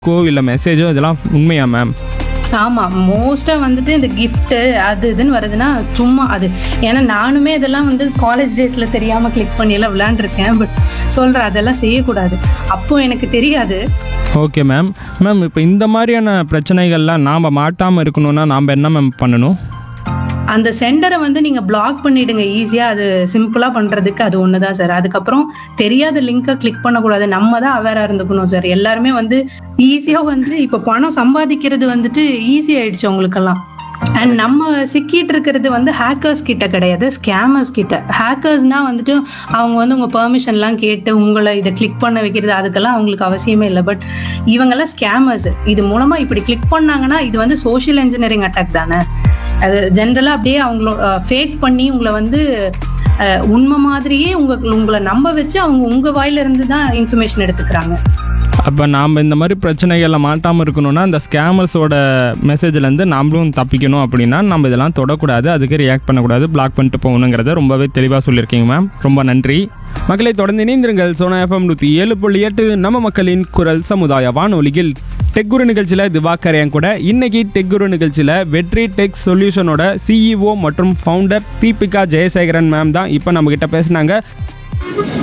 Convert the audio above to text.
கோ இல்லை மெசேஜோ இதெல்லாம் உண்மையா மேம் ஆமாம் மோஸ்ட்டாக வந்துட்டு இந்த gift அது இதுன்னு வருதுன்னா சும்மா அது ஏன்னா நானுமே இதெல்லாம் வந்து காலேஜ் டேஸில் தெரியாமல் கிளிக் பண்ணி எல்லாம் விளையாண்டுருக்கேன் பட் சொல்கிறேன் அதெல்லாம் செய்யக்கூடாது அப்போ எனக்கு தெரியாது ஓகே மேம் மேம் இப்போ இந்த மாதிரியான பிரச்சனைகள்லாம் நாம் மாட்டாமல் இருக்கணும்னா நாம் என்ன மேம் பண்ணணும் அந்த சென்டரை வந்து நீங்கள் பிளாக் பண்ணிடுங்க ஈஸியாக அது சிம்பிளாக பண்ணுறதுக்கு அது ஒன்று தான் சார் அதுக்கப்புறம் தெரியாத லிங்கை கிளிக் பண்ணக்கூடாது நம்ம தான் அவேராக இருந்துக்கணும் சார் எல்லாருமே வந்து ஈஸியாக வந்து இப்போ பணம் சம்பாதிக்கிறது வந்துட்டு ஈஸி ஆயிடுச்சு அவங்களுக்கெல்லாம் அண்ட் நம்ம சிக்கிட்டு இருக்கிறது வந்து ஹேக்கர்ஸ் கிட்ட கிடையாது ஸ்கேமர்ஸ் கிட்ட ஹேக்கர்ஸ்னா வந்துட்டு அவங்க வந்து உங்க பெர்மிஷன்லாம் கேட்டு உங்களை இதை கிளிக் பண்ண வைக்கிறது அதுக்கெல்லாம் அவங்களுக்கு அவசியமே இல்லை பட் இவங்கெல்லாம் ஸ்கேமர்ஸ் இது மூலமா இப்படி கிளிக் பண்ணாங்கன்னா இது வந்து சோஷியல் இன்ஜினியரிங் அட்டாக் தானே அது ஜென்ரலாக அப்படியே அவங்களோட ஃபேக் பண்ணி உங்களை வந்து அஹ், உண்மை மாதிரியே உங்க உங்களை நம்ப வச்சு அவங்க உங்க வாயில இருந்து தான் இன்ஃபர்மேஷன் எடுத்துக்கிறாங்க அப்போ நாம் இந்த மாதிரி பிரச்சனைகளில் மாட்டாமல் இருக்கணும்னா இந்த ஸ்கேமர்ஸோட மெசேஜ்லேருந்து நாமளும் தப்பிக்கணும் அப்படின்னா நம்ம இதெல்லாம் தொடக்கூடாது அதுக்கு ரியாக்ட் பண்ணக்கூடாது பிளாக் பண்ணிட்டு போகணுங்கிறத ரொம்பவே தெளிவாக சொல்லியிருக்கீங்க மேம் ரொம்ப நன்றி மக்களை தொடர்ந்து இணைந்திருங்கள் சோனா எஃப்எம் நூற்றி ஏழு புள்ளி எட்டு நம்ம மக்களின் குரல் சமுதாய வானொலியில் டெக்குரு நிகழ்ச்சியில் திவாகர் என் கூட இன்னைக்கு டெக்குரு நிகழ்ச்சியில் வெற்றி டெக் சொல்யூஷனோட சிஇஓ மற்றும் ஃபவுண்டர் தீபிகா ஜெயசேகரன் மேம் தான் இப்போ நம்மக்கிட்ட பேசினாங்க